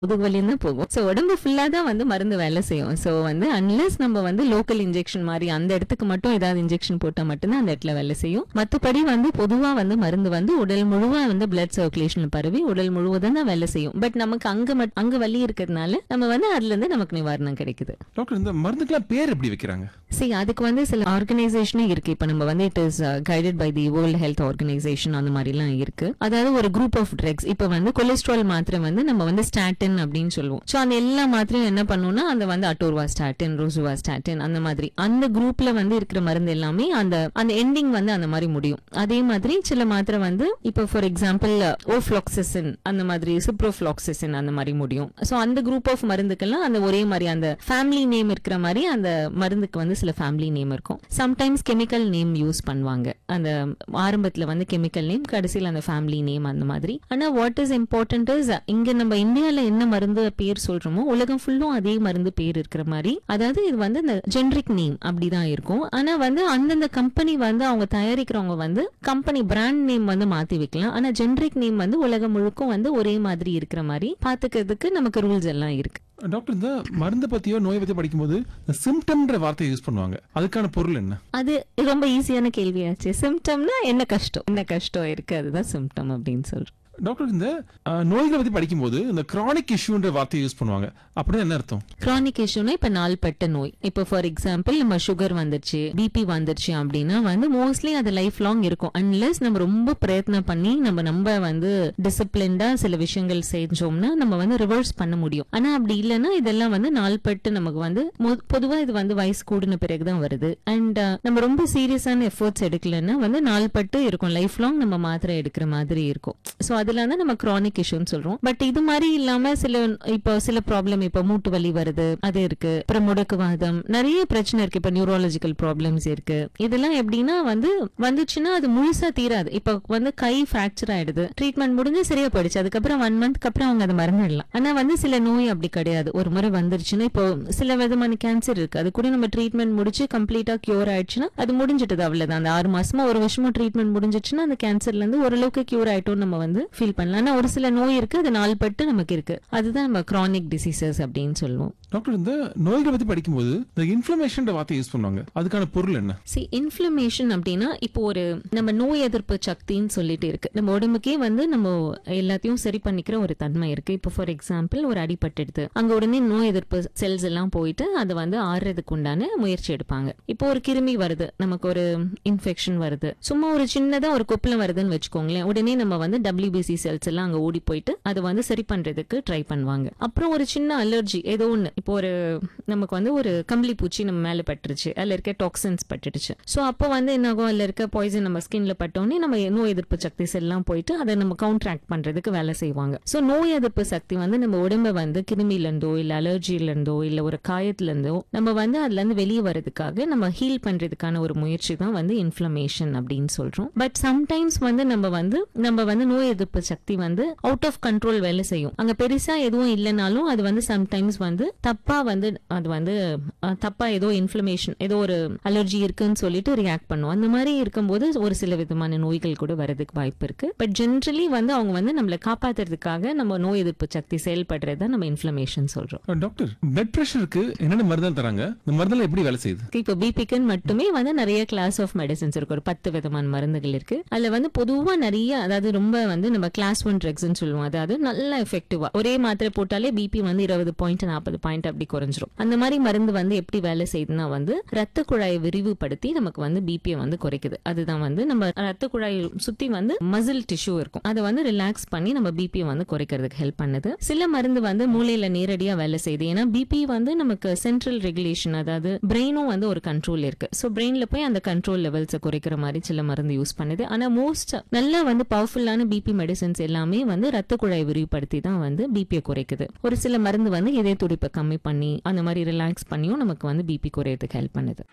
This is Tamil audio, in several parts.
முதுகு வலியும் தான் போகும் ஸோ உடம்பு ஃபுல்லா தான் வந்து மருந்து வேலை செய்யும் ஸோ வந்து அன்லெஸ் நம்ம வந்து லோக்கல் இன்ஜெக்ஷன் மாதிரி அந்த இடத்துக்கு மட்டும் ஏதாவது இன்ஜெக்ஷன் போட்டா மட்டும்தான் அந்த இடத்துல வேலை செய்யும் மற்றபடி வந்து பொதுவா வந்து மருந்து வந்து உடல் முழுவா வந்து பிளட் சர்க்குலேஷன் பரவி உடல் முழுவதும் தான் வேலை செய்யும் பட் நமக்கு அங்க மட்- அங்க வலி இருக்கிறதுனால நம்ம வந்து அதுல இருந்து நமக்கு நிவாரணம் கிடைக்குது டாக்டர் இந்த மருந்துக்கெல்லாம் பேர் எப்படி வைக்கிறாங்க சரி அதுக்கு வந்து சில ஆர்கனைசேஷனே இருக்கு இப்ப நம்ம வந்து it is guided by the World Health Organization அந்த மாதிரிலாம் இருக்கு அதாவது ஒரு குரூப் ஆஃப் ட்ரக்ஸ் இப்ப வந்து கொலஸ்ட்ரால் மாத்திரை வந்து நம்ம வந்து ஸ்டாட்டின் அப்படின்னு சொல்லுவோம் சோ அந்த எல்லா மாத்திரையும் என்ன பண்ணும்னா அந்த வந்து அட்டோர்வா ஸ்டாட்டின் ரோசுவா ஸ்டாட்டின் அந்த மாதிரி அந்த குரூப்ல வந்து இருக்கிற மருந்து எல்லாமே அந்த அந்த எண்டிங் வந்து அந்த மாதிரி முடியும் அதே மாதிரி சில மாத்திரை வந்து இப்ப ஃபார் எக்ஸாம்பிள் ஓஃப்ளாக்சிசின் அந்த மாதிரி சிப்ரோஃப்ளாக்சிசின் அந்த மாதிரி முடியும் சோ அந்த குரூப் ஆஃப் மருந்துக்கெல்லாம் அந்த ஒரே மாதிரி அந்த ஃபேமிலி நேம் இருக்கிற மாதிரி அந்த மருந்துக்கு வந்து சில ஃபேமிலி நேம் இருக்கும் சம்டைம்ஸ் கெமிக்கல் நேம் யூஸ் பண்ணுவாங்க அந்த ஆரம்பத்துல வந்து கெமிக்கல் நேம் கடைசியில் அந்த ஃபேமிலி நேம் அந்த மாதிரி ஆனா வாட் இஸ் இம்பார்ட்டன்ட் இஸ் இங்க நம்ம இந்தியால என்ன மருந்து பேர் சொல்றோமோ உலகம் ஃபுல்லும் அதே மருந்து பேர் இருக்கிற மாதிரி அதாவது இது வந்து இந்த ஜென்ரிக் நேம் அப்படிதான் இருக்கும் ஆனா வந்து அந்தந்த கம்பெனி வந்து அவங்க தயாரிக்கிறவங்க வந்து கம்பெனி பிராண்ட் நேம் வந்து மாத்தி வைக்கலாம் ஆனா ஜென்ரிக் நேம் வந்து உலகம் முழுக்கும் வந்து ஒரே மாதிரி இருக்கிற மாதிரி பாத்துக்கிறதுக்கு நமக்கு ரூல்ஸ் எல்லாம் இருக்கு டாக்டர் இந்த மருந்தை பத்தியோ நோயை பத்தி படிக்கும்போது சிம்டம்ன்ற வார்த்தையை யூஸ் பண்ணுவாங்க அதுக்கான பொருள் என்ன அது ரொம்ப ஈஸியான கேள்வியாச்சு சிம்டம்னா என்ன கஷ்டம் என்ன கஷ்டம் இருக்கு அதுதான் சிம்டம் அப்படின்னு சொல்றோம் டாக்டர் இந்த அஹ், நோய்களை பத்தி படிக்கும்போது இந்த கிரானிக் இஷ்யூன்ற வார்த்தையை யூஸ் பண்ணுவாங்க அப்படின்னா என்ன அர்த்தம் கிரானிக் இஷ்யூனா இப்ப நாள்பட்ட நோய் இப்போ ஃபார் எக்ஸாம்பிள் நம்ம சுகர் வந்துருச்சு பிபி வந்துருச்சு அப்படின்னா வந்து மோஸ்ட்லி அது லைஃப் லாங் இருக்கும் அன்லெஸ் நம்ம ரொம்ப பிரயத்னம் பண்ணி நம்ம நம்ம வந்து டிசிப்ளின்டா சில விஷயங்கள் செஞ்சோம்னா நம்ம வந்து ரிவர்ஸ் பண்ண முடியும் ஆனா அப்படி இல்லைன்னா இதெல்லாம் வந்து நாள்பட்டு நமக்கு வந்து மொ- பொதுவா இது வந்து வயசு கூடின பிறகுதான் வருது அண்ட் நம்ம ரொம்ப சீரியஸான எஃபர்ட்ஸ் எடுக்கலன்னா வந்து நாள்பட்டு இருக்கும் லைஃப் லாங் நம்ம மாத்திரை எடுக்கிற மாதிரி இருக்கும் சோ அதுல வந்து நம்ம கிரானிக் இஷ்யூன்னு சொல்றோம் பட் இது மாதிரி இல்லாம சில இப்போ சில ப்ராப்ளம் இப்போ மூட்டு வலி வருது அது இருக்கு அப்புறம் முடக்குவாதம் நிறைய பிரச்சனை இருக்கு இப்போ நியூரலாஜிக்கல் ப்ராப்ளம்ஸ் இருக்கு இதெல்லாம் எப்படின்னா வந்து வந்துச்சுன்னா அது முழுசா தீராது இப்போ வந்து கை ஃபிராக்சர் ஆயிடுது ட்ரீட்மெண்ட் முடிஞ்சு சரியா போயிடுச்சு அதுக்கப்புறம் ஒன் மந்த்க்கு அப்புறம் அவங்க அதை மறந்துடலாம் ஆனா வந்து சில நோய் அப்படி கிடையாது ஒரு முறை வந்துருச்சுன்னா இப்போ சில விதமான கேன்சர் இருக்கு அது கூட நம்ம ட்ரீட்மெண்ட் முடிச்சு கம்ப்ளீட்டா கியூர் ஆயிடுச்சுன்னா அது முடிஞ்சிட்டது அவ்வளவுதான் அந்த ஆறு மாசமா ஒரு வருஷமா ட்ரீட்மெண்ட் முடிஞ்சிச்சுன்னா அந்த கேன்சர்ல இருந்து ஓரளவுக்கு கியூர் ஆயிட்டோம் நம்ம வந்து ஃபீல் பண்ணலாம் ஆனா ஒரு சில நோய் இருக்கு அது நாள்பட்டு நமக்கு இருக்கு அதுதான் நம்ம கிரானிக் டிசீசஸ் அப்படின்னு சொல்லுவோம் டாக்டர் இந்த நோய்களை பத்தி படிக்கும்போது இந்த இன்ஃபிளமேஷன் வார்த்தையை யூஸ் பண்ணுவாங்க அதுக்கான பொருள் என்ன சி இன்ஃப்ளமேஷன் அப்படின்னா இப்போ ஒரு நம்ம நோய் எதிர்ப்பு சக்தின்னு சொல்லிட்டு இருக்கு நம்ம உடம்புக்கே வந்து நம்ம எல்லாத்தையும் சரி பண்ணிக்கிற ஒரு தன்மை இருக்கு இப்போ ஃபார் எக்ஸாம்பிள் ஒரு அடிபட்டுடுது அங்க உடனே நோய் எதிர்ப்பு செல்ஸ் எல்லாம் போயிட்டு அதை வந்து ஆறுறதுக்கு உண்டான முயற்சி எடுப்பாங்க இப்போ ஒரு கிருமி வருது நமக்கு ஒரு இன்ஃபெக்ஷன் வருது சும்மா ஒரு சின்னதா ஒரு கொப்பளம் வருதுன்னு வச்சுக்கோங்களேன் உடனே நம்ம வந்து டபிள்யூபிசி செல்ஸ் எல்லாம் அங்க ஓடி போயிட்டு அதை வந்து சரி பண்றதுக்கு ட்ரை பண்ணுவாங்க அப்புறம் ஒரு சின்ன அலர்ஜி ஏதோ ஒண்ணு இப்போ ஒரு நமக்கு வந்து ஒரு கம்பளி பூச்சி நம்ம மேல பட்டுருச்சு அதுல இருக்க டாக்ஸின்ஸ் பட்டுடுச்சு சோ அப்போ வந்து என்ன ஆகும் அதுல இருக்க பாய்சன் நம்ம ஸ்கின்ல பட்டோடனே நம்ம நோய் எதிர்ப்பு சக்தி எல்லாம் போயிட்டு அதை நம்ம கவுண்டராக்ட் பண்றதுக்கு வேலை செய்வாங்க சோ நோய் எதிர்ப்பு சக்தி வந்து நம்ம உடம்ப வந்து கிருமில இருந்தோ இல்ல அலர்ஜில இருந்தோ இல்ல ஒரு காயத்துல இருந்தோ நம்ம வந்து அதுல இருந்து வெளியே வர்றதுக்காக நம்ம ஹீல் பண்றதுக்கான ஒரு முயற்சி தான் வந்து இன்ஃப்ளமேஷன் அப்படின்னு சொல்றோம் பட் சம்டைம்ஸ் வந்து நம்ம வந்து நம்ம வந்து நோய் எதிர்ப்பு சக்தி வந்து அவுட் ஆஃப் கண்ட்ரோல் வேலை செய்யும் அங்க பெருசா எதுவும் இல்லைனாலும் அது வந்து சம்டைம்ஸ் வந்து தப்பா வந்து அது வந்து அஹ், தப்பா ஏதோ இன்ஃப்ளமேஷன் ஏதோ ஒரு அலர்ஜி இருக்குன்னு சொல்லிட்டு ரியாக்ட் பண்ணும் அந்த மாதிரி இருக்கும்போது ஒரு சில விதமான நோய்கள் கூட வரதுக்கு வாய்ப்பு இருக்கு பட் ஜென்ரலி வந்து அவங்க வந்து நம்மளை காப்பாத்துறதுக்காக நம்ம நோய் எதிர்ப்பு சக்தி செயல்படுறது தான் நம்ம இன்ஃப்ளமேஷன் சொல்றோம் அஹ், டாக்டர் பிளட் பிரஷருக்கு என்னென்ன மருந்து தராங்க இந்த மருந்தெல்லாம் எப்படி வேலை செய்யுது இப்போ பிபிக்குன்னு மட்டுமே வந்து நிறைய கிளாஸ் ஆஃப் மெடிசன்ஸ் இருக்கு ஒரு பத்து விதமான மருந்துகள் இருக்கு அதுல வந்து பொதுவா நிறைய அதாவது ரொம்ப வந்து நம்ம கிளாஸ் ஒன் ட்ரக்ஸ்னு சொல்லுவோம் அதாவது நல்ல எஃபெக்டிவா ஒரே மாத்திரை போட்டாலே பிபி வந்து இருபது பாயிண்ட் நாற்பது பாயிண்ட் அப்படி குறைஞ்சிரும் அந்த மாதிரி மருந்து வந்து எப்படி வேலை செய்யுதுன்னா வந்து ரத்த குழாயை விரிவுபடுத்தி நமக்கு வந்து பிபியை வந்து குறைக்குது அதுதான் வந்து நம்ம ரத்த குழாய் சுத்தி வந்து மசில் டிஷ்யூ இருக்கும் அதை வந்து ரிலாக்ஸ் பண்ணி நம்ம பிபியை வந்து குறைக்கிறதுக்கு ஹெல்ப் பண்ணுது சில மருந்து வந்து மூளையில நேரடியா வேலை செய்யுது ஏன்னா பிபி வந்து நமக்கு சென்ட்ரல் ரெகுலேஷன் அதாவது பிரெயினும் வந்து ஒரு கண்ட்ரோல் இருக்கு ஸோ பிரெயின்ல போய் அந்த கண்ட்ரோல் லெவல்ஸை குறைக்கிற மாதிரி சில மருந்து யூஸ் பண்ணுது ஆனா மோஸ்ட் நல்லா வந்து பவர்ஃபுல்லான பிபி மெடிசன்ஸ் எல்லாமே வந்து ரத்த குழாய் விரிவுபடுத்தி தான் வந்து பிபியை குறைக்குது ஒரு சில மருந்து வந்து இதய துடிப்பை கம்மி பண்ணி அந்த மாதிரி ரிலாக்ஸ் பண்ணியும் நமக்கு வந்து பிபி குறையறதுக்கு ஹெல்ப் பண்ணுது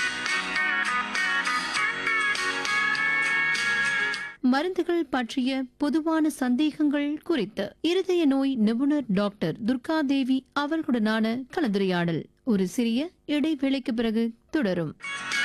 மருந்துகள் பற்றிய பொதுவான சந்தேகங்கள் குறித்து இருதய நோய் நிபுணர் டாக்டர் துர்காதேவி அவர்களுடனான கலந்துரையாடல் ஒரு சிறிய இடைவேளைக்கு பிறகு தொடரும்